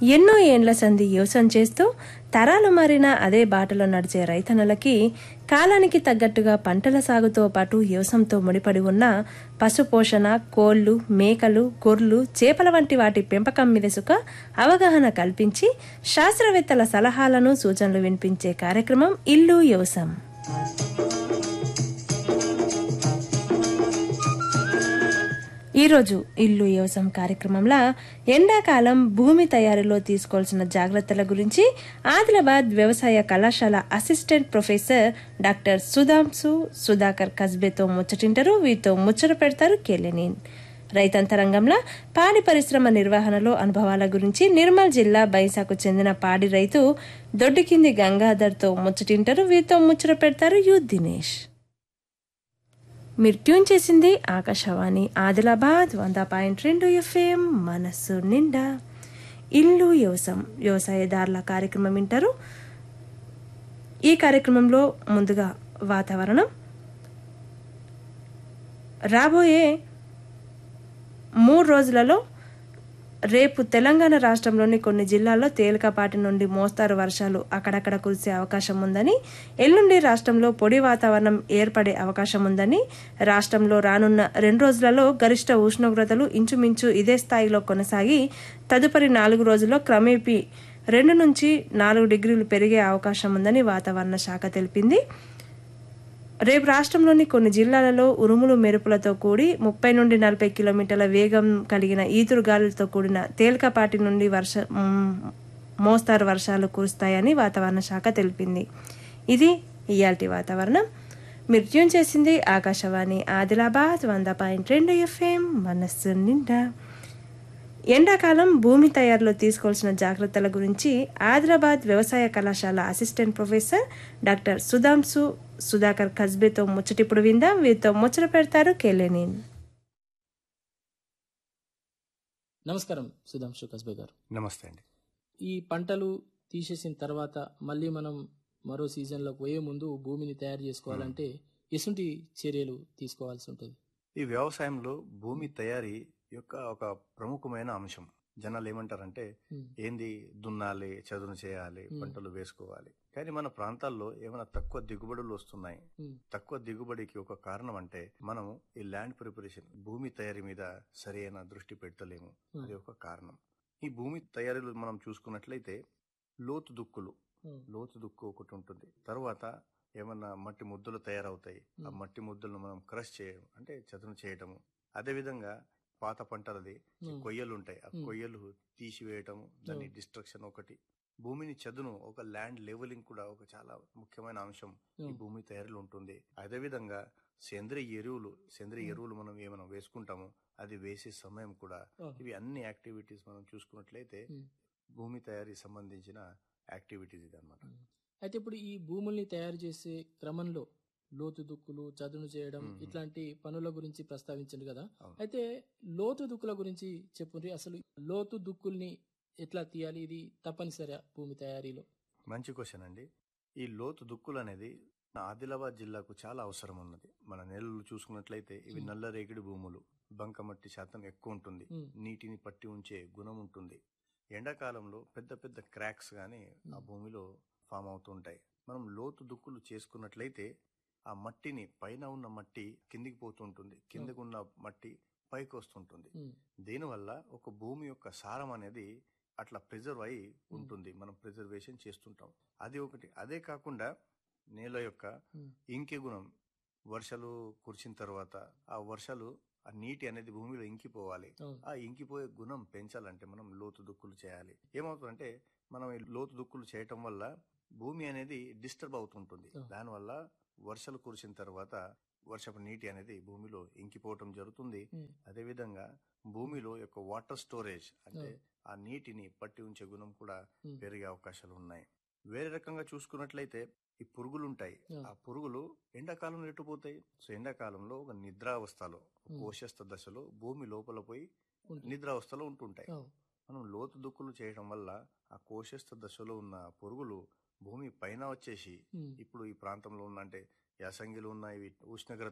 ఎన్నో ఏండ్ల సంధి వ్యవసాయం చేస్తూ తరాలు మారిన అదే బాటలో నడిచే రైతన్నలకి కాలానికి తగ్గట్టుగా పంటల సాగుతో పాటు వ్యవసాయంతో ముడిపడి ఉన్న పశుపోషణ కోళ్లు మేకలు గొర్రెలు చేపల వంటి వాటి పెంపకం మీద సుఖ అవగాహన కల్పించి శాస్త్రవేత్తల సలహాలను సూచనలు వినిపించే కార్యక్రమం ఇల్లు వ్యవసాయం ఈరోజు ఇల్లు వ్యవసాయం కార్యక్రమంలో ఎండాకాలం భూమి తయారీలో తీసుకోవాల్సిన జాగ్రత్తల గురించి ఆదిలాబాద్ వ్యవసాయ కళాశాల assistant professor doctor Sudhanshu Sudhakar కస్బేతో ముచ్చటింటారు వీరితో ముచ్చట పెడతారు కెలెనిన్ రైతాంతరంగంలో పాడి పరిశ్రమ నిర్వహణలో అనుభవాల గురించి నిర్మల్ జిల్లా బైసాకు చెందిన పాడి రైతు దొడ్డికింది గంగాధర్తో ముచ్చటింటారు వీరితో ముచ్చట పెడతారు యు దినేష్ మీరు ట్యూన్ చేసింది ఆకాశవాణి ఆదిలాబాద్ వంద పాయింట్ రెండు ఎఫ్ఎం మనస్సు నిండా ఇల్లు వ్యవసాయం వ్యవసాయదారుల కార్యక్రమం వింటారు ఈ కార్యక్రమంలో ముందుగా వాతావరణం రాబోయే మూడు రోజులలో రేపు తెలంగాణ రాష్ట్రంలోని కొన్ని జిల్లాల్లో తేలికపాటి నుండి మోస్తారు వర్షాలు అక్కడక్కడ కురిసే అవకాశం ఉందని ఎల్లుండి రాష్ట్రంలో పొడి వాతావరణం ఏర్పడే అవకాశం ఉందని రాష్ట్రంలో రానున్న రెండు రోజులలో గరిష్ట ఉష్ణోగ్రతలు ఇంచుమించు ఇదే స్థాయిలో కొనసాగి తదుపరి నాలుగు రోజుల్లో క్రమేపీ రెండు నుంచి నాలుగు డిగ్రీలు పెరిగే అవకాశం ఉందని వాతావరణ శాఖ తెలిపింది రేపు రాష్ట్రంలోని కొన్ని జిల్లాలలో ఉరుములు మెరుపులతో కూడి ముప్పై నుండి నలభై కిలోమీటర్ల వేగం కలిగిన ఈదురు గాలులతో కూడిన తేలికపాటి నుండి వర్ష మ్, మోస్తారు వర్షాలు కురుస్తాయని వాతావరణ శాఖ తెలిపింది ఇది ఇయాల్టి వాతావరణం మీరు ట్యూన్ చేసింది ఆకాశవాణి ఆదిలాబాద్ వంద పాయింట్ రెండు ఎఫ్ఎం మనస్సు నిండా ఎండాకాలం భూమి తయారీలో తీసుకోవాల్సిన జాగ్రత్తల గురించి ఆదిలాబాద్ వ్యవసాయ కళాశాల assistant professor doctor Sudhanshu Sudhakar కస్బేతో ముచ్చటిప్పుడు విందాం వీరితో ముచ్చట పెడతారు కేలేనిన్ నమస్కారం సుధాంశు కస్బే గారు నమస్తే అండి ఈ పంటలు తీసేసిన తర్వాత మళ్ళీ మనం మరో సీజన్లోకి పోయే ముందు భూమిని తయారు చేసుకోవాలంటే ఎసుంటి చర్యలు తీసుకోవాల్సి ఉంటుంది ఈ వ్యవసాయంలో భూమి తయారీ యొక్క ఒక ప్రముఖమైన అంశం జనాలు ఏమంటారంటే ఉమ్, ఏంది దున్నాలి చదును చేయాలి Hmm. పంటలు వేసుకోవాలి కానీ మన ప్రాంతాల్లో ఏమైనా తక్కువ దిగుబడులు వస్తున్నాయి ఉమ్, తక్కువ దిగుబడికి ఒక కారణం అంటే మనము ఈ ల్యాండ్ ప్రిపరేషన్ భూమి తయారీ మీద సరైన దృష్టి పెడతలేము Hmm. అది ఒక కారణం ఈ భూమి తయారీలో మనం చూసుకున్నట్లయితే లోతు దుక్కులు ఉమ్, లోతు దుక్కు ఒకటి ఉంటుంది తర్వాత ఏమన్నా మట్టి ముద్దలు తయారవుతాయి ఆ Hmm. మట్టి ముద్దలను మనం క్రష్ చేయడం అంటే చదును చేయటము అదే విధంగా పాత పంటలది ఈ ఉమ్, కొయ్యలు ఉంటాయి ఆ Hmm. కొయ్యలు తీసివేయటం దాని Hmm. డిస్ట్రక్షన్ ఒకటి భూమిని చదును ఒక ల్యాండ్ లెవెలింగ్ కూడా ఒక చాలా ముఖ్యమైన అంశం ఈ ఉమ్, భూమి తయారీలో ఉంటుంది అదే విధంగా సేంద్రియ ఎరువులు సేంద్రియ Hmm. ఎరువులు మనం ఏమైనా వేసుకుంటామో అది వేసే సమయం కూడా ఓహో, ఇవి అన్ని యాక్టివిటీస్ మనం చూసుకున్నట్లయితే ఉమ్, భూమి తయారీ సంబంధించిన యాక్టివిటీస్ ఇది అనమాట ఉమ్. అయితే ఇప్పుడు ఈ భూముల్ని తయారు చేసే క్రమంలో లోతు దుక్కులు చదును చేయడం ఉమ్. ఇట్లాంటి పనుల గురించి ప్రస్తావించండి కదా అవును. అయితే లోతు దుక్కుల గురించి చెప్పుండ్రి అసలు లోతు దుక్కుల్ని ఎట్లా తీయాలి ఇది తప్పనిసరి భూమి తయారీలో మంచి క్వశ్చన్ అండి ఈ లోతు దుక్కులు అనేది ఆదిలాబాద్ జిల్లాకు చాలా అవసరం ఉన్నది మన నెలలు చూసుకున్నట్లయితే ఇవి Hmm. నల్ల రేగిడి భూములు బంకమట్టి శాతం ఎక్కువ ఉంటుంది ఉమ్, నీటిని పట్టి ఉంచే గుణం ఉంటుంది ఎండాకాలంలో పెద్ద పెద్ద క్రాక్స్ గాని ఆ Hmm. భూమిలో ఫామ్ అవుతుంటాయి మనం లోతు దుక్కులు చేసుకున్నట్లయితే ఆ మట్టిని పైన ఉన్న మట్టి కిందికి పోతుంటుంది కిందకు ఉన్న మట్టి పైకి వస్తుంటుంది ఉమ్, దీనివల్ల ఒక భూమి యొక్క సారం అనేది అట్లా ప్రిజర్వ్ అయి ఉంటుంది మనం ప్రిజర్వేషన్ చేస్తుంటాం అది ఒకటి అదే కాకుండా నేల యొక్క ఉమ్, ఇంకి గుణం వర్షాలు కురిసిన తర్వాత ఆ వర్షాలు ఆ నీటి అనేది భూమిలో ఇంకిపోవాలి అవును. ఆ ఇంకిపోయే గుణం పెంచాలంటే మనం లోతు దుక్కులు చేయాలి ఏమవుతుందంటే మనం ఈ లోతు దుక్కులు చేయటం వల్ల భూమి అనేది డిస్టర్బ్ అవుతుంటుంది అవును. దానివల్ల వర్షాలు కురిసిన తర్వాత వర్షపు నీటి అనేది భూమిలో ఇంకిపోవటం జరుగుతుంది ఉమ్, అదేవిధంగా భూమిలో యొక్క వాటర్ స్టోరేజ్ అంటే అవును. ఆ నీటిని పట్టి ఉంచే గుణం కూడా ఉమ్, పెరిగే అవకాశాలు ఉన్నాయి వేరే రకంగా చూసుకున్నట్లయితే ఈ పురుగులు ఉంటాయి అవును. ఆ పురుగులు ఎండాకాలంలో ఎట్టుపోతాయి సో ఎండాకాలంలో ఒక నిద్రావస్థలో ఉమ్. కోశస్థ దశలో భూమి లోపల పోయి ఉంటుంది. నిద్రావస్థలో ఉంటుంటాయి అవును. మనం లోతు దుక్కులు చేయడం వల్ల ఆ కోశస్థ దశలో ఉన్న పురుగులు భూమి పైన వచ్చేసి ఉమ్, ఇప్పుడు ఈ ప్రాంతంలో ఉన్న అంటే యాసంగిలో ఉన్న ఇవి ఉష్ణోగ్రతలు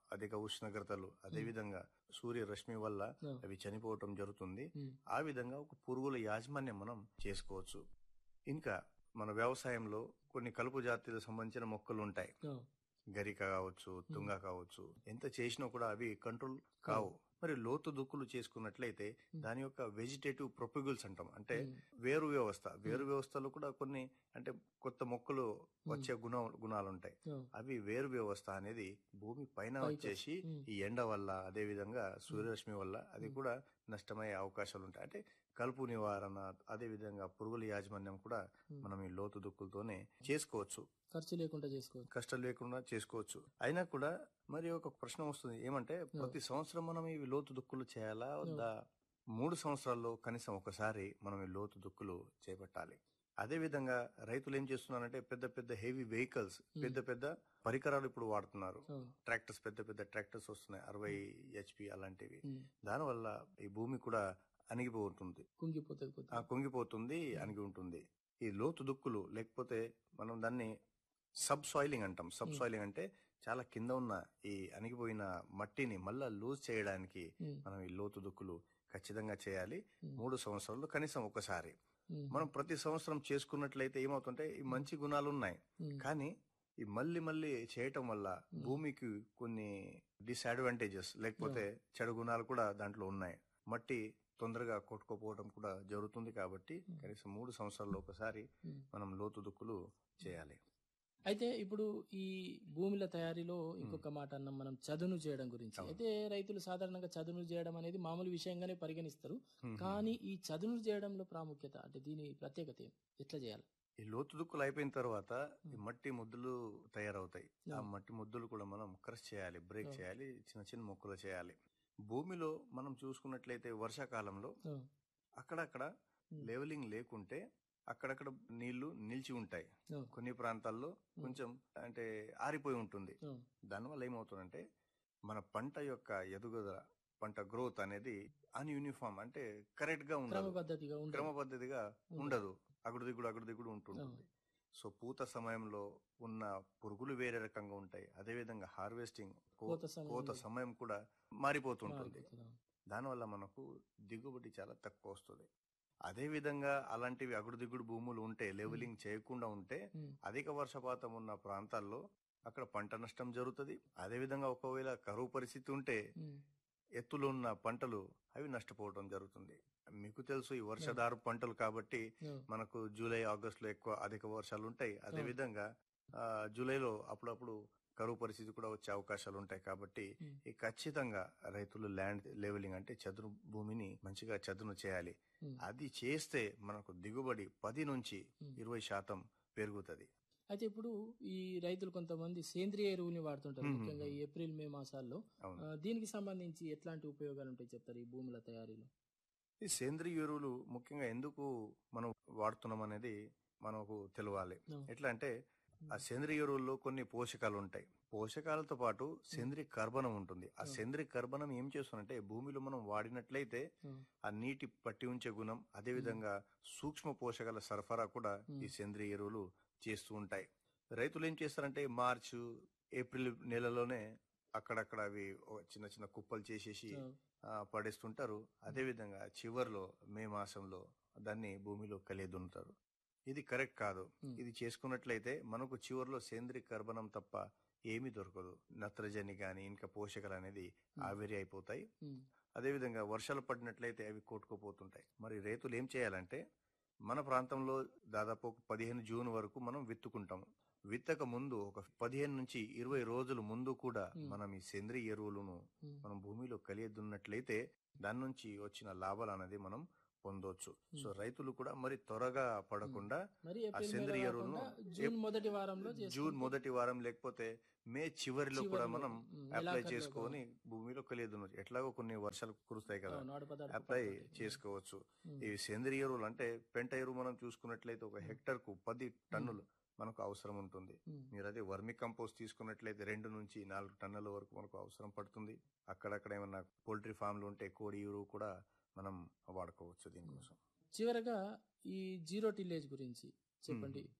అధిక ఉష్ణోగ్రతలు అదే విధంగా సూర్య రశ్మి వల్ల ఆ. అవి చనిపోవటం జరుగుతుంది ఉమ్, ఆ విధంగా ఒక పురుగుల యాజమాన్యం మనం చేసుకోవచ్చు ఇంకా మన వ్యవసాయంలో కొన్ని కలుపు జాతులకు సంబంధించిన మొక్కలు ఉంటాయి ఆ, గరిక కావచ్చు తుంగ కావచ్చు ఎంత చేసినా కూడా అవి కంట్రోల్ కావు మరి లోతు దుక్కులు చేసుకున్నట్లయితే దాని యొక్క వెజిటేటివ్ ప్రొపగ్యుల్స్ అంటాం అంటే ఉమ్, వేరు వ్యవస్థ వేరు వ్యవస్థలో కూడా కొన్ని అంటే కొత్త మొక్కలు వచ్చే గుణ గుణాలు ఉంటాయి ఆ, అవి వేరు వ్యవస్థ అనేది భూమి పైన పైకి వచ్చేసి ఉమ్. ఈ ఎండ వల్ల అదే విధంగా సూర్యరశ్మి వల్ల అది కూడా నష్టమయ్యే అవకాశాలు ఉంటాయి అంటే కలుపు నివారణ అదే విధంగా పురుగుల యాజమాన్యం కూడా ఉమ్. మనం ఈ లోతు దుక్కులతోనే చేసుకోవచ్చు ఖర్చు లేకుండా చేసుకోవచ్చు కష్టం లేకుండా చేసుకోవచ్చు అయినా కూడా మరి ఒక ప్రశ్న వస్తుంది ఏమంటే ప్రతి సంవత్సరం మనం ఇవి లోతు దుక్కులు చేయాలా వద్దా మూడు సంవత్సరాల్లో కనీసం ఒకసారి మనం ఈ లోతు దుక్కులు చేపట్టాలి అదే విధంగా రైతులు ఏం చేస్తున్నారంటే పెద్ద పెద్ద హెవీ వెహికల్స్ పెద్ద పెద్ద పరికరాలు ఇప్పుడు వాడుతున్నారు ఆ, ట్రాక్టర్స్ పెద్ద పెద్ద ట్రాక్టర్స్ వస్తున్నాయి అరవై హెచ్పి అలాంటివి ఉమ్, దానివల్ల ఈ భూమి కూడా అణిగిపోతుంది కుంగిపోతుంది ఆ కొద్దిగా కుంగిపోతుంది అణిగి ఉంటుంది ఈ లోతు దుక్కులు లేకపోతే మనం దాన్ని సబ్ సాయిలింగ్ అంటాం సబ్ సాయిలింగ్ అంటే చాలా కింద ఉన్న ఈ అణిగిపోయిన మట్టిని మళ్ళా లూజ్ చేయడానికి ఉమ్, మనం ఈ లోతు దుక్కులు ఖచ్చితంగా చేయాలి ఉమ్. మూడు సంవత్సరాలు కనీసం ఒకసారి ఉమ్, మనం ప్రతి సంవత్సరం చేసుకున్నట్లయితే ఏమవుతుంటే ఈ మంచి గుణాలు ఉన్నాయి ఉమ్, కానీ ఈ మళ్ళీ మళ్ళీ చేయటం వల్ల భూమికి కొన్ని డిసడ్వాంటేజెస్ లేకపోతే చెడు గుణాలు కూడా దాంట్లో ఉన్నాయి మట్టి తొందరగా కొట్టుకోపోవడం కూడా జరుగుతుంది కాబట్టి కనీసం మూడు సంవత్సరాల్లో ఒకసారి ఉమ్. మనం లోతు దుక్కులు చేయాలి అయితే ఇప్పుడు ఈ భూముల తయారీలో ఇంకొక మాట అన్నాం మనం చదును చేయడం గురించి అయితే రైతులు సాధారణంగా చదును చేయడం అనేది మామూలు విషయంగానే పరిగణిస్తారు కానీ ఈ చదును చేయడంలో ప్రాముఖ్యత అంటే దీని ప్రత్యేకత ఏం? ఎట్లా చేయాలి ఈ లోతు దుక్కులు అయిపోయిన తర్వాత ఈ మట్టి ముద్దులు తయారవుతాయి ఆ Hmm. మట్టి ముద్దులు కూడా మనం క్రష్ చేయాలి బ్రేక్ Hmm. చేయాలి చిన్న చిన్న మొక్కలు చేయాలి భూమిలో మనం చూసుకున్నట్లయితే వర్షాకాలంలో ఆ, అక్కడక్కడ Hmm. లెవెలింగ్ లేకుంటే అక్కడక్కడ నీళ్లు నిలిచి ఉంటాయి ఆ, కొన్ని ప్రాంతాల్లో కొంచెం అంటే ఆరిపోయి ఉంటుంది ఆ, దానివల్ల ఏమవుతుందంటే మన పంట యొక్క ఎదుగుదల పంట గ్రోత్ అనేది అన్యూనిఫామ్ అంటే కరెక్ట్ గా ఉండదు క్రమ పద్ధతిగా ఉండదు. క్రమ పద్ధతిగా ఉండదు అగుడు దిగుడు అగుడు దిగుడు ఉంటుంటుంది ఆ. సో పూత సమయంలో ఉన్న పురుగులు వేరే రకంగా ఉంటాయి అదే విధంగా హార్వెస్టింగ్ కోత సమయంలో. కోత సమయం కూడా మారిపోతుంటుంది మారిపోతుంది. దానివల్ల మనకు దిగుబడి చాలా తక్కువ వస్తుంది అదే విధంగా అలాంటివి అగుడు దిగుడు భూములు ఉంటే లెవెలింగ్ చేయకుండా ఉంటే ఉమ్, అధిక వర్షపాతం ఉన్న ప్రాంతాల్లో అక్కడ పంట నష్టం జరుగుతుంది అదే విధంగా ఒకవేళ కరువు పరిస్థితి ఉంటే ఉమ్, ఎత్తులో ఉన్న పంటలు అవి నష్టపోవడం జరుగుతుంది మీకు తెలుసు ఈ వర్షధారు పంటలు కాబట్టి ఆ, మనకు జూలై ఆగస్ట్ లో ఎక్కువ అధిక వర్షాలు ఉంటాయి అదే విధంగా ఆ, జూలైలో అప్పుడప్పుడు కరువు పరిస్థితి కూడా వచ్చే అవకాశాలు ఉంటాయి కాబట్టి ఉమ్, ఈ ఖచ్చితంగా రైతులు ల్యాండ్ లెవెలింగ్ అంటే చదును భూమిని మంచిగా చదును చేయాలి ఉమ్. అది చేస్తే మనకు దిగుబడి పది నుంచి ఉమ్. ఇరవై శాతం పెరుగుతుంది అయితే ఇప్పుడు ఈ రైతులు కొంతమంది సేంద్రియ ఎరువుని వాడుతుంటారు మ్మ్. ముఖ్యంగా ఈ ఏప్రిల్ మే మాసాల్లో అవును ఆ, దీనికి సంబంధించి ఎట్లాంటి ఉపయోగాలు ఉంటాయి చెప్తారు ఈ భూముల తయారీలో ఈ సేంద్రియ ఎరువులు ముఖ్యంగా ఎందుకు మనం వాడుతున్నాం అనేది మనకు తెలవాలి ఆ. ఎట్లా అంటే ఆ సేంద్రియ ఎరువుల్లో కొన్ని పోషకాలు ఉంటాయి పోషకాలతో పాటు సేంద్రియ కర్బనం ఉంటుంది ఆ సేంద్రియ కర్బనం ఏం చేస్తుందంటే భూమిలో మనం వాడినట్లయితే ఆ, ఆ నీటి పట్టి ఉంచే గుణం అదే విధంగా సూక్ష్మ పోషకాల సరఫరా కూడా ఈ సేంద్రియ ఎరువులు చేస్తూ ఉంటాయి రైతులు ఏం చేస్తారంటే మార్చు ఏప్రిల్ నెలలోనే అక్కడక్కడ అవి ఓ చిన్న చిన్న కుప్పలు చేసేసి ఆ, ఆ, పడేస్తుంటారు అదే విధంగా చివర్లో మే మాసంలో దాన్ని భూమిలో కలియదుంటారు ఇది కరెక్ట్ కాదు Hmm. ఇది చేసుకున్నట్లయితే మనకు చివర్లో సేంద్రియ కర్బనం తప్ప ఏమీ దొరకదు నత్రజని గాని ఇంకా పోషకాలు అనేది ఆవిరి అయిపోతాయి ఉమ్, అదేవిధంగా వర్షాలు పడినట్లయితే అవి కొట్టుకుపోతుంటాయి మరి రైతులు ఏం చేయాలంటే మన ప్రాంతంలో దాదాపు ఒక పదిహేను జూన్ వరకు మనం విత్తుకుంటాము విత్తక ముందు ఒక పదిహేను నుంచి ఇరవై రోజుల ముందు కూడా Hmm. మనం ఈ సేంద్రియ ఎరువులను ఉమ్, మనం భూమిలో కలియదున్నట్లయితే దాని నుంచి వచ్చిన లాభాలు అనేది మనం పొందొచ్చు సో రైతులు కూడా మరి త్వరగా పడకుండా మరి ఆ ఏప్రిల్ మేలో సేంద్రియ ఎరువును కాకుండా జూన్ మొదటి వారంలో జూన్ చేసుకుంటే మొదటి వారం లేకపోతే మే చివరిలో కూడా చివరిలో, మనం ఉమ్, అప్లై నెలాఖరులో చేసుకొని భూమిలో కలియదున్నచ్చు ఎట్లాగో కొన్ని వర్షాలు కురుస్తాయి కదా ఆ, నాటు పదార్థాలు అప్లై పడతాయి. చేసుకోవచ్చు ఉమ్, ఈ సేంద్రియ ఎరువులు అంటే పెంట ఎరువు మనం చూసుకున్నట్లయితే ఒక హెక్టర్ కు పది టన్నులు మనకు అవసరం ఉంటుంది ఉమ్, మీరు అదే వర్మి కంపోస్ట్ తీసుకున్నట్లయితే రెండు నుంచి నాలుగు టన్నుల వరకు మనకు అవసరం పడుతుంది అక్కడక్కడ ఏమన్నా పోల్ట్రీ ఫామ్లు ఉంటే కోడి ఎరువు కూడా మనం వాడుకోవచ్చు దీనికోసం చివరగా ఈ జీరో టిల్లేజ్ గురించి చెప్పండి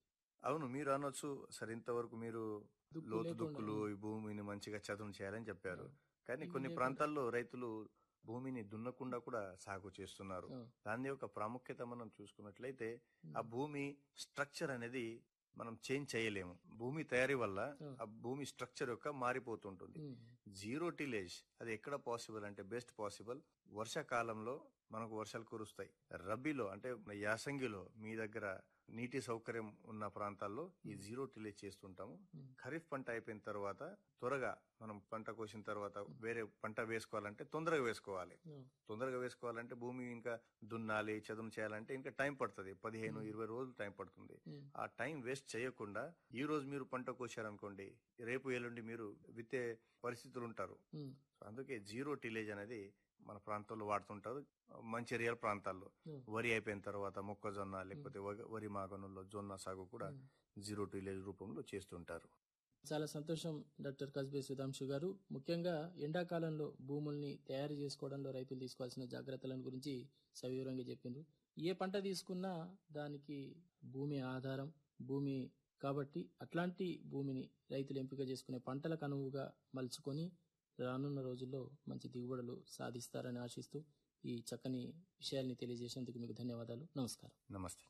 అవును మీరు అనొచ్చు సరే ఇంతవరకు మీరు దుక్కు లోతు లేకుండా. దుక్కులు ఈ భూమిని మంచిగా చదును చేయాలని చెప్పారు కానీ ఇవి కొన్ని లేకుండా. ప్రాంతాల్లో రైతులు భూమిని దున్నకుండా కూడా సాగు చేస్తున్నారు ఆ. దాని యొక్క ప్రాముఖ్యత మనం చూసుకున్నట్లయితే ఆ ఉమ్. భూమి స్ట్రక్చర్ అనేది మనం చేంజ్ చేయలేము భూమి తయారీ వల్ల ఆ. ఆ భూమి స్ట్రక్చర్ యొక్క మారిపోతుంటుంది ఉమ్. జీరో టిలేజ్ అది ఎక్కడ పాసిబుల్ అంటే బెస్ట్ పాసిబుల్ వర్షాకాలంలో మనకు వర్షాలు కురుస్తాయి రబీలో అంటే యాసంగిలో మీ దగ్గర నీటి సౌకర్యం ఉన్న ప్రాంతాల్లో ఈ జీరో టిలేజ్ చేస్తుంటాము ఉమ్. ఖరీఫ్ పంట అయిపోయిన తర్వాత త్వరగా మనం పంట కోసిన తర్వాత వేరే పంట వేసుకోవాలంటే తొందరగా వేసుకోవాలి ఆ. తొందరగా వేసుకోవాలంటే భూమి ఇంకా దున్నాలి చదును చేయాలంటే ఇంకా టైం పడుతుంది పదిహేను Hmm. ఇరవై రోజులు టైం పడుతుంది ఉమ్. ఆ టైం వేస్ట్ చేయకుండా ఈ రోజు మీరు పంట కోసారనుకోండి రేపు ఎల్లుండి మీరు విత్తే పరిస్థితులు ఉంటారు ఉమ్. అందుకే జీరో టిలేజ్ అనేది మన ప్రాంతాల్లో వాడుతుంటారు మంచిర్యాల ప్రాంతాల్లో ఉమ్. వరి అయిపోయిన తర్వాత మొక్కజొన్న లేకపోతే వగ- వరి మాగనుల్లో జొన్న సాగు కూడా ఉమ్. జీరో టిలేజ్ రూపంలో చేస్తుంటారు చాలా సంతోషం డాక్టర్ కస్బే సుధాంశు గారు ముఖ్యంగా ఎండాకాలంలో భూముల్ని తయారు చేసుకోవడంలో రైతులు తీసుకోవాల్సిన జాగ్రత్తలను గురించి సవివరంగా చెప్పిండ్రు ఏ పంట తీసుకున్నా దానికి భూమి ఆధారం భూమి కాబట్టి అట్లాంటి భూమిని రైతులు ఎంపిక చేసుకునే పంటలకు అనువుగా మలుచుకొని రానున్న రోజుల్లో మంచి దిగుబడులు సాధిస్తారని ఆశిస్తూ ఈ చక్కని విషయాల్ని తెలియజేసేందుకు మీకు ధన్యవాదాలు నమస్కారం నమస్తే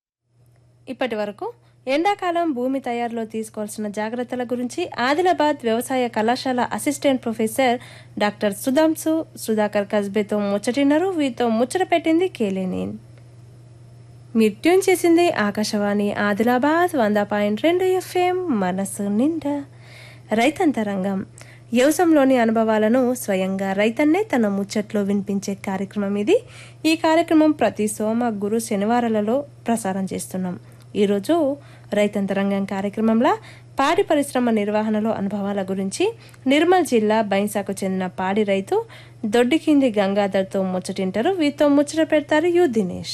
ఇప్పటి వరకు ఎండాకాలం భూమి తయారులో తీసుకోవాల్సిన జాగ్రత్తల గురించి ఆదిలాబాద్ వ్యవసాయ కళాశాల assistant professor doctor Sudhanshu Sudhakar కస్బేతో ముచ్చటిన్నారు వీరితో ముచ్చట పెట్టింది కేలేనేన్ మీరు ట్యూన్ చేసింది ఆకాశవాణి ఆదిలాబాద్ వంద పాయింట్ రెండు ఎఫ్ఎం మనసు నిండా రైతంతరంగం వ్యవసాయంలోని అనుభవాలను స్వయంగా రైతన్నే తన ముచ్చట్లో వినిపించే కార్యక్రమం ఇది ఈ కార్యక్రమం ప్రతి సోమ గురు శనివారాలలో ప్రసారం చేస్తున్నాం ఈరోజు రైతంతరంగం కార్యక్రమంలో పాడి పరిశ్రమ నిర్వహణలో అనుభవాల గురించి నిర్మల్ జిల్లా బైన్సాకు చెందిన పాడి రైతు దొడ్డికింది గంగాధర్తో ముచ్చటింటారు వీరితో ముచ్చట పెడతారు యు దినేష్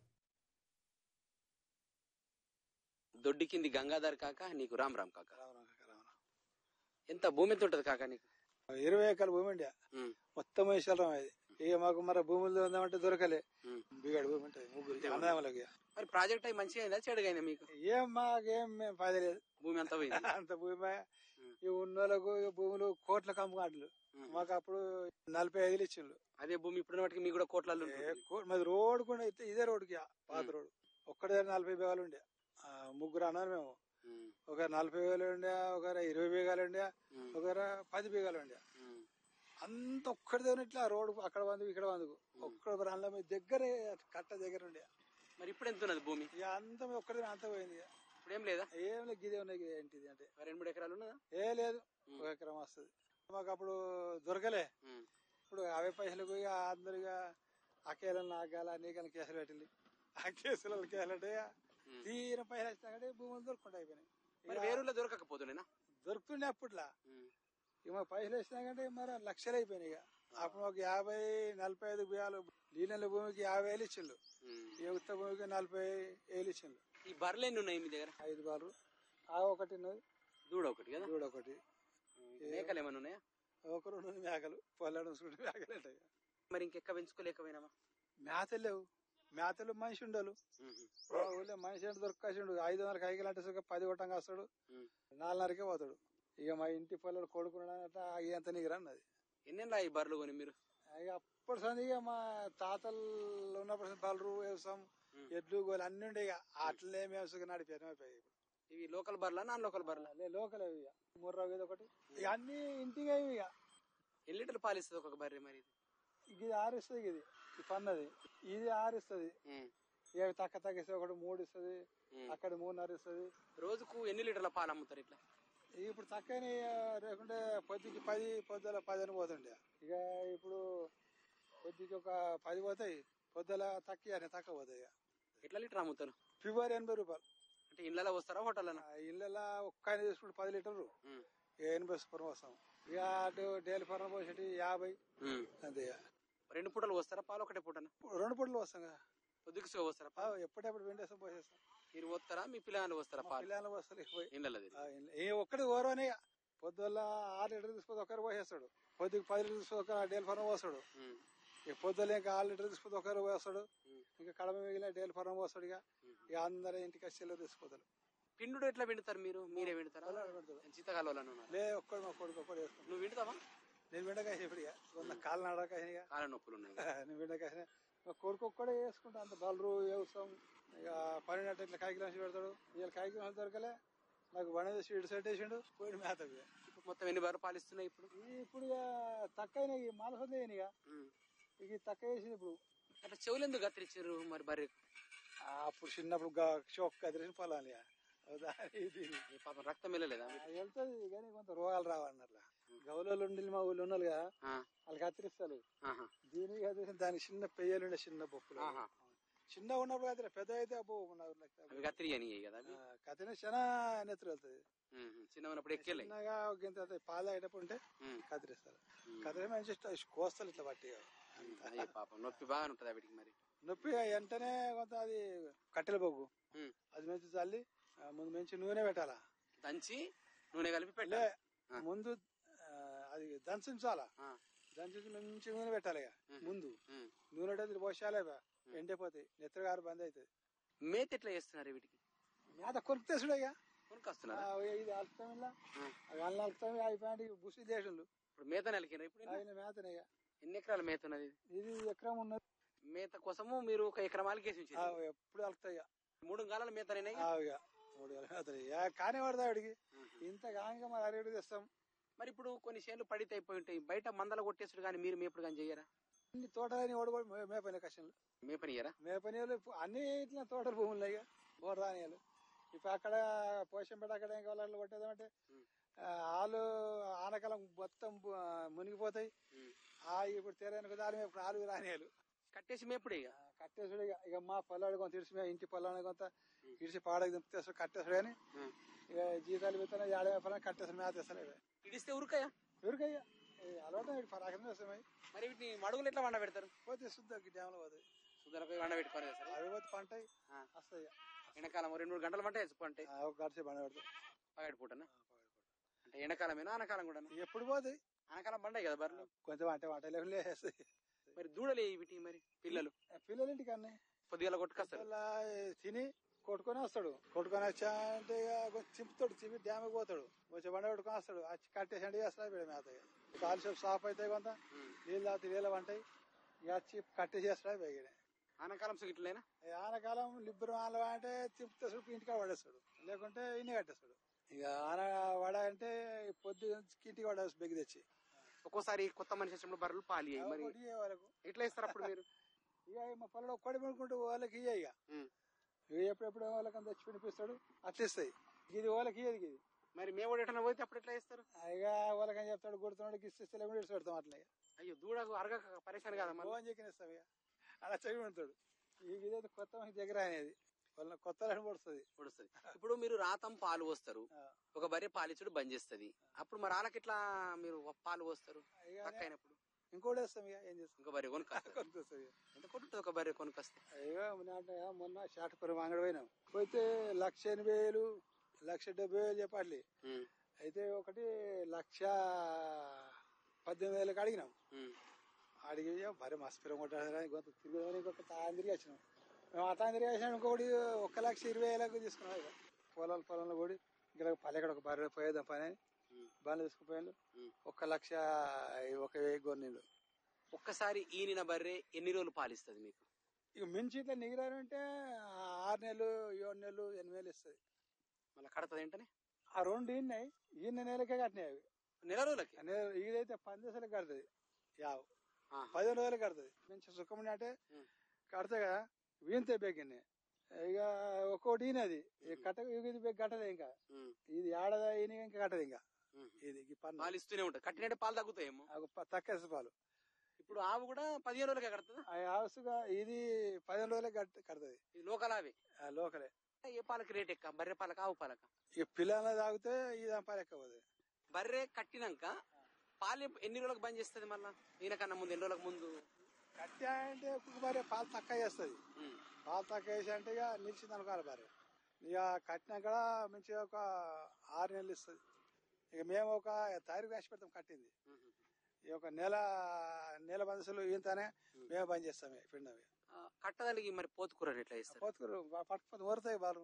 దొడ్డి కింది గంగాధర్ కాక నీకు రామ్ రామ్ కాక ఎంత భూమి ఎంత ఉంటది కాక నీకు ఇరవై ఎకరాల భూమి ఉండే ఉమ్, మొత్తం వేసాం అది ఇక మాకు మరి భూములు ఉందామంటే దొరకలే ఉమ్. బిగాడు భూమి ఉంటుంది ముగ్గురు అన్నదమ్ములకి మరి ప్రాజెక్ట్ అయి మంచిగా అయిందా చెడుగా మీకు ఏం మాకేం మేము ఫాయిదా లేదు భూమి అంతా పోయింది అంత భూమి ఉమ్. ఈ ఉన్నోళ్ళకు ఈ భూములు కోట్ల కమ్ముకాట్లు ఉమ్. మాకు అప్పుడు నలభై ఐదులు ఇచ్చిండ్రు అదే భూమి ఇప్పుడు మటుకు మీకు కూడా కోట్లలో ఏ ఉంటుంది. కో- మాది రోడ్ కూడా అయితే ఇదే రోడ్డుకి పాత ఉమ్. రోడ్ ఒక్కడే నలభై బేగాలు ఉండే ఆ, ముగ్గురు అన్నారు మేము ఉమ్, ఒక నలభై వేలు ఉండే ఒకరు ఇరవై బేగాలు ఉండే ఉమ్, ఒకరు పది బేగాలు ఉండే ఉమ్, అంత ఒక్కడిదే ఇట్లా రోడ్ అక్కడ వందుకు ఇక్కడ వందుకు ఒక్కడ రాళ్ళ మీద దగ్గరే కట్ట దగ్గర ఉండే మరి ఇప్పుడు ఎంత ఉన్నది భూమి ఇక అంత ఒక్కడిదే అంత పోయింది ఇక. ఇప్పుడు ఏం లేదా ఏం లేదు గిదే ఉన్నాయి గిదే ఏంటిది అంటే మరి రెండు మూడు ఎకరాలు ఉన్నదా ఏ లేదు ఉమ్. ఒక ఎకరం వస్తుంది మాకు అప్పుడు దొరకలే ఉమ్, ఇప్పుడు అవే పైసలకు ఇక అందరుగా అకేలను నాగాల నీకని కేసులు పెట్టింది ఆ కేసులలో కేసులు అంటే ఉమ్. తీర పైసలు వచ్చినాకంటే భూములు దొరుకుంటా అయిపోయినాయి మరి ఇక వేరులో దొరకకపోతుండేనా దొరుకుతుండే అప్పట్లో ఉమ్, ఇక మా పైసలు వచ్చినాకంటే మరి లక్షలు అయిపోయినాయి ఇక అప్పుడు ఒక యాభై నలభై ఐదు బియ్యాలు నీళ్ళ భూమికి యాభై వేలు ఇచ్చిండు ఉమ్. ఈ ఉత్త భూమికి నలభై వేలు ఇచ్చిండు ఈ బర్రెలు ఎన్ని ఉన్నాయి మీ దగ్గర ఐదు బాలు ఆ ఒకటి ఉన్నది దూడ ఒకటి కదా దూడ ఒకటి ఉమ్, మేకలు ఏమైనా ఉన్నాయా ఒక రెండు ఉంది మేకలు పొలాడు చూసుకుంటే మేకలు ఉంటాయి మరి ఇంకెక్క పెంచుకోలేకపోయినామా మేతలు లేవు మేతలు మనిషి ఉండలు ఉమ్, మా ఊళ్ళో మనిషి అంటే దొరకాల్సిండు ఐదు వందలకి ఐదు అంటే సుఖ పది కొట్టంగా వస్తాడు ఉమ్. నాలుగున్నరకే పోతాడు ఇక మా ఇంటి పొలాలు కొడుకున్నాడట ఎంత నీరు అన్నది ఎన్నెండ్లా ఈ బర్రెలు కొని మీరు ఇక అప్పుడు సంది ఇక మా తాతలు ఉన్నప్పుడు బలరు వ్యవసాయం ఉమ్. ఎడ్లు గోలు అన్ని ఉండే ఇక అట్లనే మేము సుఖ నడిపాను అయిపోయాయి ఇవి లోకల్ బర్రెలా నాన్ లోకల్ బర్రెలా లే లోకల్ అవి ఇక మూడు రావు ఇది ఒకటి ఇక అన్ని ఇంటికి అవి ఇక ఎన్ని లీటర్లు పాలు ఇస్తుంది ఒక బర్రె మరి ఇది? ఇది ఆరిస్తుంది ఇది ఈ పన్నది ఇది ఆరిస్తుంది ఉమ్, ఇక తక్క తగ్గిస్తే ఒకటి మూడు ఇస్తుంది ఉమ్. అక్కడ మూడున్నర ఇస్తుంది రోజుకు ఎన్ని లీటర్ల పాలు అమ్ముతారు ఇట్లా ఇప్పుడు తక్కువని లేకుంటే పొద్దుకి పది పొద్దుల పది అని పోతుండే ఇక ఇప్పుడు పొద్దుకి ఒక పది పోతాయి పొద్దుల తక్కువ అని తక్కువ పోతాయి ఇక ఎట్లా లీటర్ అమ్ముతారు ఫిబ్రవరి ఎనభై రూపాయలు అంటే ఇళ్ళలో వస్తారా హోటల్ ఆ ఇళ్ళలో ఒక్క ఆయన తీసుకుంటే పది లీటర్లు ఇక ఎనభై పురం వస్తాం ఇక అటు డైలీ పురం పోసేటి యాభై అంతే ఇక రెండు పూటలు వస్తారా పాలు ఒకటే పూటనా రెండు పూటలు వస్తాం కదా పొద్దుకు సుగా వస్తారా ఆ, పాలు ఎప్పుడెప్పుడు వెండేస్తాం పోసేస్తాం మీరు వస్తారా మీ పిల్లలు వస్తారా మా పాలు పిల్లలు వస్తారు పోయి ఇళ్ళలో ఆ, ఏ ఒక్కటి ఓరని పొద్దుల్ల ఆరు లీటర్ తీసుకొని ఒకరు పోసేస్తాడు పొద్దుకి పది లీటర్ తీసుకొని ఒక డైలీ ఫారం పోస్తాడు ఇక పొద్దుల ఇంకా ఆరు లీటర్ తీసుకొని ఒకరు పోస్తాడు ఇంకా కడమ మిగిలిన డైలీ ఫారం పోస్తాడు ఇక ఇక అందరూ ఇంటికి వచ్చి తీసుకుపోతాడు పిండుడు ఎట్లా పిండుతారు మీరు మీరే పిండుతారా పొలాలు పెడతాడు. జీతకాలంలో ఉన్నారు లే ఒక్కడు మా కొడుకు ఒక్కడు వేసుకుంటాడు నువ్వు పిండుతావా నేను విండకాయ ఇప్పుడు ఇక ఉన్న కాళ్ళు నడకాయ ఇక కాళ్ళ నొప్పులు ఉన్నాయి నేను విండకాయ మా కొడుకు ఒక్కడే వేసుకుంటా అంత బలరు వ్యవసాయం ఇక పని నట్టు ఇట్లా కాయ గిలాసు పెడతాడు ఇవాళ కాయ గిలాసు దొరకలే నాకు బండి వేసి ఇటు సెట్ వేసిండు పోయిన మేతకు ఇక. ఇప్పుడు మొత్తం ఎన్ని బర్రె పాలిస్తున్నాయి ఇప్పుడు ఈ ఇప్పుడు ఇక తక్కువ ఇక మాల సొంత ఇక ఉమ్. ఇక ఇది తక్కువ వేసింది ఇప్పుడు అట్లా చెవులు ఎందుకు కత్తిరించారు మరి బర్రె ఆ, అప్పుడు చిన్నప్పుడు గా- షోక్ కదిరిసిన పొలాలు ఇక. దాని ఇది పాపం రక్తం వెళ్ళలేదా ఆ, వెళ్తుంది కానీ కొంత రోగాలు రావన్నట్ల గౌలలో ఉండి మా ఊళ్ళో ఉన్నారు కదా ఆ, వాళ్ళు కత్తిరిస్తారు ఆహా, దీనికి కత్తిరిస్తే దానికి చిన్న పెయ్యలు ఉండే చిన్న బొప్పులు ఆహా. చిన్న ఉన్నప్పుడు కత్తిరి పెద్ద అయితే అబ్బో నాకు లెక్క. అవి కత్తిరియని కదా అవి ఆ, కత్తిరిన చాలా నెత్తురు వెళ్తుంది ఉమ్, చిన్న ఉన్నప్పుడు ఎక్కేలే చిన్నగా ఒక గింత అయితే పాలు తాగేటప్పుడు ఉంటే ఉమ్. కత్తిరిస్తారు కత్తిరి మంచి ఇష్ట- కోస్తలు ఇట్లా పట్టి అంత అయ్యో పాపం నొప్పి బాగా ఉంటది వీటికి మరి నొప్పి వెంటనే కొంత అది కట్టెల బొగ్గు ఉమ్. అది మంచి చల్లి ఆ, ముందు మంచి నూనె పెట్టాలా దంచి నూనె కలిపి లే పెట్టాలి ముందు ఆ, అది దంచుంచాలా ఆ, దంచి మంచి నూనె పెట్టాలి ఇక ముందు ఉమ్. నూనె అంటే పోసాలే బా. ఎండిపోతాయి నెత్తగారు బంద్ అవుతుంది మేత ఎట్లా చేస్తున్నారు వీటికి మేత కొరికి ఇక కొనుకొస్తున్నారు ఆ, ఇది అల్పుతాం ఇలా అల్లు అల్పుతాం అయిపోయి బుసి దేశంలో ఇప్పుడు మేత నలికిన ఇప్పుడు ఎన్ని- ఆయన మేతనే ఇక ఎన్ని ఎకరాల మేత ఉన్నది ఇది? ఇది ఎకరం ఉన్నది మేత కోసము మీరు ఒక ఎకరం ఆలికేసి ఆ, ఉంచారు ఎప్పుడు అలుకుతాయి ఇక. మూడు గాలాల మేతనేనా ఆ, ఇక మూడు వేల మేతలు ఇక కానీ పడతా వాడికి ఇంత కాగా మరి అరేడు తెస్తాం మరి ఇప్పుడు కొన్ని చేనులు పడితే అయిపోయి ఉంటాయి బయట మందల కొట్టేసుడు కానీ మీరు మేపుడు కానీ చెయ్యరా అన్ని తోటలని ఓడిపోయి మేపని కష్టంలో మేపనియరా మేపనీయాలు అన్ని ఇట్లా తోటల భూములు ఇక బోరదానియాలు ఇప్పుడు అక్కడ పోషంపేట అక్కడ ఇంకా వాళ్ళు కొట్టేదామంటే ఆ, ఆలు ఆనకాలం మొత్తం బు- ఆ, మునిగిపోతాయి ఆ ఇప్పుడు తీరానికి దాని మీద ఇప్పుడు ఆలు రానియాలు కట్టేసి మేపుడే ఇక కట్టేసుడు ఇక ఇక మా పొలాడు కొంత ఇడిసి మేము ఇంటి పొలాన్ని కొంత ఇడిసి పాడకి దింపుతేస్తాడు కట్టేసుడు అని ఇక జీతాలు విత్తనం ఏడాది పొలం కట్టేసుడు మేత ఇస్తాడు ఇడిస్తే ఉరుకయా ఎవరికయ్యా అలవాటు ఇటు పరాకరం చేస్తాం మరి వీటిని మడుగులు ఎట్లా వండ పెడతారు పోతే శుద్ధ డ్యామ్లో పోతాయి సుధరకు వండ పెట్టుకోవాలి సార్ అవి పోతే పంట ఆ. వస్తాయి ఎండాకాలం రెండు మూడు గంటల మంటే పంటే ఆ, ఒక గడిచి బండ పెడతాం పగటి పూటనా అంటే ఎండాకాలమేనా ఆనకాలం కూడా ఎప్పుడు పోతాయి ఆనకాలం పండాయి కదా బర్రెలు కొంచెం అంటే వంట లేకుండా వేస్తాయి మరి దూడలే వీటి మరి పిల్లలు పిల్లలు ఇంటికి అన్నీ పొద్దుగాల కొట్టుకొస్తారు అలా తిని కొట్టుకొని వస్తాడు కొట్టుకొని వచ్చా అంటే ఇక కొంచెం చింపుతాడు చింపి డ్యామ్కి పోతాడు కొంచెం బండ కొట్టుకొని వస్తాడు వచ్చి కట్టేసి అంటే వేస్తాడు వీడు మేత ఇక. కాలు సేపు సాఫ్ అవుతాయి కొంత నీళ్ళు తాగుతాయి నీళ్ళ వంటాయి ఇక వచ్చి కట్టేసి వేస్తాడు బయట ఆనకాలం సుగిట్లేనా ఆనకాలం లిబ్బరు ఆన అంటే తిప్పుతాడు ఇంటికి పడేస్తాడు లేకుంటే ఇన్ని కట్టేస్తాడు ఇక ఆన వడ అంటే పొద్దు ఇంటికి పడేస్తాడు బెగ్గి తెచ్చి ఒక్కోసారి కొత్త మనిషి వచ్చినప్పుడు బర్రెలు పాలు ఇయ్యాయి మరి ఒకటి ఇయ్యే వరకు ఎట్లా ఇస్తారు అప్పుడు మీరు ఇక మా పొలంలో ఒక్కడి పడుకుంటూ వాళ్ళకి ఇయ్య ఇక ఉమ్. ఇక ఎప్పుడెప్పుడు వాళ్ళకి అంత తెచ్చి పినిపిస్తాడు అట్లా ఇస్తాయి ఇది వాళ్ళకి ఇయ్యదు ఇది మరి మేము ఎటన్నా పోతే అప్పుడు ఎట్లా ఇస్తారు ఇక వాళ్ళకి అని చెప్తాడు గుర్తున్నాడు ఇస్తే లేకుండా ఇడిచి పెడతాం అట్లా ఇక అయ్యో దూడకు అరగక పరేషాన్ కదా మరి ఫోన్ చెక్కినిస్తాం ఇక అలా చెవి పెడతాడు ఈ ఇదైతే కొత్త మనకి దగ్గర అనేది వాళ్ళ కొత్త లైన్ పడుతుంది పొడుస్తుంది ఇప్పుడు మీరు రాతం పాలు పోస్తారు ఒక బర్రె పాలిచ్చుడు బంద్ చేస్తుంది అప్పుడు మరి వాళ్ళకి ఎట్లా మీరు పాలు పోస్తారు ఇక తక్కువ అయినప్పుడు ఇంకోటి వేస్తాం ఇక ఏం చేస్తాం ఇంకో బర్రె కొనుక్కొస్తారు కొనుక్కొస్తుంది ఎంత కొట్టుంది ఒక బర్రె కొనుక్కొస్తే ఇక మొన్న మొన్న షాటపురం అంగడి పోయినాం పోతే లక్ష ఎనభై వేలు లక్ష డెబ్బై వేలు చెప్పాలి ఉమ్, అయితే ఒకటి లక్ష పద్దెనిమిది వేలకు అడిగినాం ఉమ్, అడిగి మరి మస్పిరం కొట్టాడు కొంత తిరిగి ఇంకొక తాను తిరిగి వచ్చినాం మేము అట్లా తిరిగి వచ్చినాం ఇంకొకటి ఒక లక్ష ఇరవై వేలకు తీసుకున్నాం ఇక పొలాలు పొలంలో కూడా ఇంకా పల్లెక్కడ ఒక బర్రె పోయేద్దాం పని అని ఉమ్, బండ్లు తీసుకుపోయాను ఉమ్. ఒక లక్ష ఒక వెయ్యి గొర్రెలు ఒక్కసారి ఈనిన బర్రె ఎన్ని రోజులు పాలిస్తుంది మీకు ఇక మించి ఇట్లా నిగిరారంటే ఆరు నెలలు ఏడు నెలలు ఎనిమిది వేలు ఇస్తుంది మళ్ళీ కడతది ఏంటనే ఆ రెండు ఈన్నాయి ఈయన నెలకే కట్టినాయి అవి నెల రోజులకి ఆ నెల ఇదైతే పందేసాలకు కడుతుంది యావ్ ఆహా. పదిహేను రోజులు కడుతుంది మంచి సుఖం అంటే ఉమ్. కడితే కదా వీంతే బెగ్గినాయి ఇక ఒక్కోటి ఈయనది ఇక కట్ట ఇది బెగ్ కట్టదు ఇంకా ఉమ్, ఇది ఆడదా ఈయన ఇంకా కట్టదు ఇంకా ఉమ్. ఇది ఈ పన్ను పాలు ఇస్తూనే ఉంటుంది కట్టినట్టే పాలు తగ్గుతాయేమో ఆ ప- తక్కువ పాలు ఇప్పుడు ఆవు కూడా పదిహేను రోజులకే కడుతుందా ఆ హౌస్గా ఇది పదిహేను రోజులే కట్ కడుతుంది ఇది లోకల్ ఆవే ఆ లోకలే ఏ పాలకి రేట్ ఎక్క బర్రె పాలక ఆవు పాలక ఇక పిల్లలు తాగితే ఇది పాలు ఎక్కువ పోతుంది బర్రె కట్టినాక పాలు ఎన్ని రోజులకు బంద్ చేస్తుంది మళ్ళా ఈయనకన్నా ముందు ఎన్ని రోజులకు ముందు కట్టి అంటే ఒక్కొక్క భార్య పాలు తక్కువ చేస్తుంది ఉమ్, పాలు తక్కువ వేసి అంటే ఇక నిలిచింది అనుకోవాలి భార్య ఇక కట్టినాక కూడా మంచిగా ఒక ఆరు నెలలు ఇస్తుంది ఇక మేము ఒక తారీఖు వేసి పెడతాం కట్టింది ఉమ్, ఉమ్. ఈ ఒక నెల నెల బందసులు ఈంతనే మేము బంద్ చేస్తాం పిండవి ఆ, కట్టదానికి మరి పోతుకూర ఎట్లా ఇస్తారు పోతుకురు పట్టుకుపోతే ఊరుతాయి బాలు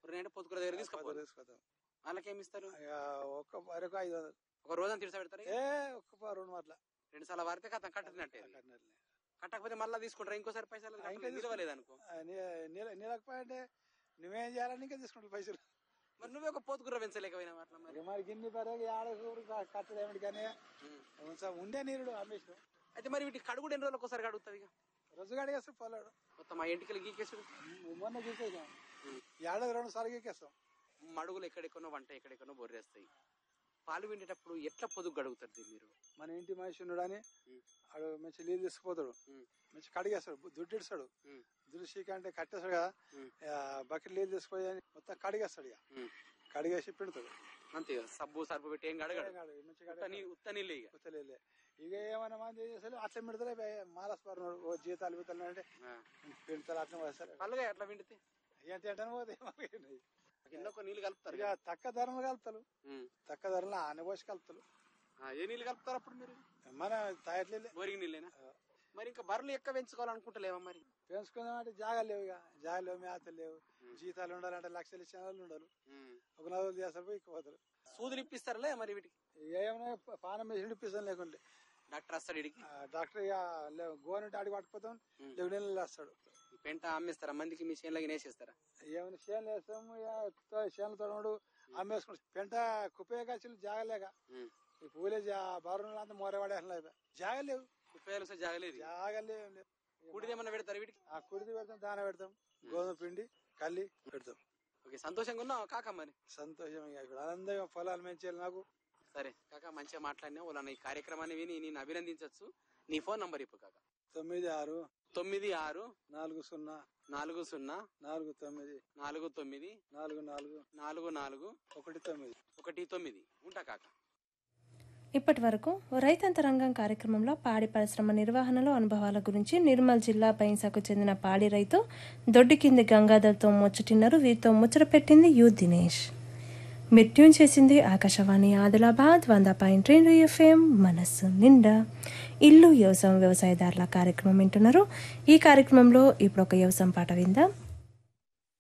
పుర్రె అంటే పొద్దుకుల దగ్గర తీసుకుపోతారు తీసుకొస్తాం వాళ్ళకేమి ఇస్తారు ఇక ఒక్క వరకు ఐదు వందలు ఒక రోజంతా తిడిసా పెడతారు ఏ ఒక్క ప- రెండు మాటల రెండు సార్లు వారితే కథ కట్టినట్టే అది. కట్టినట్లే. కట్టకపోతే మళ్ళీ తీసుకుంటారు ఇంకోసారి పైసలు ఆ, ఇంకా నిలవలేదు అనుకో ఆ, నీ- నీళ్ళ నీళ్ళకపోయింటే నువ్వేం చేయాలని ఇంకా తీసుకుంటావు పైసలు మరి నువ్వే ఒక పోతుకుర్ర పెంచలేకపోయినా అట్లా మరి ఇక మరి గిన్ని పరగా ఆడ చూడు కట్టలేమిటి కానీ ఉమ్. కొంచెం ఉండే నీరుడు అమ్మేసిన అయితే మరి వీటి కడుగుడు ఎన్ని రోజులకు ఒకసారి కడుగుతుంది ఇక రోజు కడిగేస్తాం పొలాడు మొత్తం ఆ ఇంటికి గీకేసుడు మొన్న గీకేసాం ఏడాది రెండు సార్లు గీకేస్తాం మడుగులు ఎక్కడెక్కడో వంట ఎక్కడెక్కడో బొర్రేస్తాయి పాలు విండేటప్పుడు ఎట్లా పొదుగు గడుగుతారు మీరు మన ఇంటి మనిషి ఉన్నాడని ఉం. ఆడు మంచి నీళ్ళు తీసుకుపోతాడు ఉం. మంచి కడిగేస్తాడు దుడ్డిస్తాడు ఉం. దుడిసికి అంటే కట్టేస్తాడు కదా ఉం. బకెట్ నీళ్ళు తీసుకుపోయి మొత్తం కడిగేస్తాడు ఇక ఉం. కడిగేసి పెడతాడు అంతే ఇక సబ్బు సర్పు పెట్టి ఏం గడగడు మంచిగా ఉత్త నీ- ఉత్త నీళ్ళే ఇక గుర్తలేదు ఇక ఏమైనా మంది ఏం చేస్తారు అట్లా పెడతారే మాలస్పరున్నాడు ఓ జీతాలు బీతాలు అంటే ఆ. పెడతారు అట్లా వేస్తారు పళ్ళుగా ఎట్లా విండితే ఏం తింటాను పోతే ఏమీ ఎన్నో నీళ్ళు కలుపుతారు ఇక తక్కువ ధరలు కలుపుతారు ఉమ్. తక్కువ ధరలు ఆన పోసి కలుపుతారు ఆ, ఏ నీళ్ళు కలుపుతారు అప్పుడు మీరు మన తాయట్లేదు బోరింగ్ నీళ్ళేనా మరి ఇంకా బర్రెలు ఎక్క పెంచుకోవాలనుకుంటలేవా మరి పెంచుకుందామంటే జాగాలు లేవు ఇక జాగాలు లేవు మేతలు లేవు జీతాలు ఉండాలంటే లక్షలు ఇచ్చిన వాళ్ళు ఉండాలి ఉమ్. ఒక నలుగురు చేస్తారు పోయి పోతారు సూదులు ఇప్పిస్తారులే మరి వీటికి ఇక ఏమైనా పానం వేసి ఇప్పిస్తాను లేకుంటే డాక్టర్ వస్తాడు వీడికి ఆ, డాక్టర్ ఇక గవర్నమెంట్ ఆడికి పట్టుకుపోతాం ఉం. లేవు నీళ్ళు వేస్తాడు ఈ పెంట అమ్మేస్తారా మందికి మీ చేనులకి నేసేస్తారా ఏమైనా చేనులు వేస్తాము ఇక చేనులు తోడు అమ్మేసుకుంటాం పెంట కుప్పే కాచులు జాగలేక ఉమ్. ఈ పూలే బారులు అంతా మోరవాడే జాగలేవు ముప్పై వేలు జాగలేదు జాగలేవు ఏం లేవు. కూడిదేమన్నా పెడతారు వీటికి ఆ కుడిది పెడతాం దాన పెడతాం గోధుమ పిండి కల్లి పెడతాం ఓకే సంతోషంగా ఉన్నావు కాక మరి సంతోషం ఇక ఇప్పుడు ఆనందంగా పొలాలు పెంచేయాలి నాకు సరే కాక మంచిగా మాట్లాడినా వాళ్ళ ఈ కార్యక్రమాన్ని విని నేను అభినందించవచ్చు నీ ఫోన్ నంబర్ ఇప్పు కాక తొమ్మిది ఆరు తొమ్మిది ఆరు నాలుగు సున్నా నాలుగు సున్నా నాలుగు తొమ్మిది నాలుగు తొమ్మిది నాలుగు నాలుగు నాలుగు నాలుగు ఒకటి తొమ్మిది ఒకటి తొమ్మిది ఉంటా కాక ఇప్పటి వరకు రైతాంతరంగం కార్యక్రమంలో పాడి పరిశ్రమ నిర్వహణలో అనుభవాల గురించి నిర్మల్ జిల్లా బైన్సాకు చెందిన పాడి రైతు దొడ్డి కింది గంగాధర్తో ముచ్చటిన్నారు వీరితో ముచ్చట పెట్టింది యు దినేష్ మీరు ట్యూన్ చేసింది ఆకాశవాణి ఆదిలాబాద్ వంద పాయింట్ రెండు ఎఫ్ఎం మనస్సు నిండా ఇల్లు వ్యవసాయం వ్యవసాయదారుల కార్యక్రమం వింటున్నారు ఈ కార్యక్రమంలో ఇప్పుడు ఒక వ్యవసాయం పాట విందాం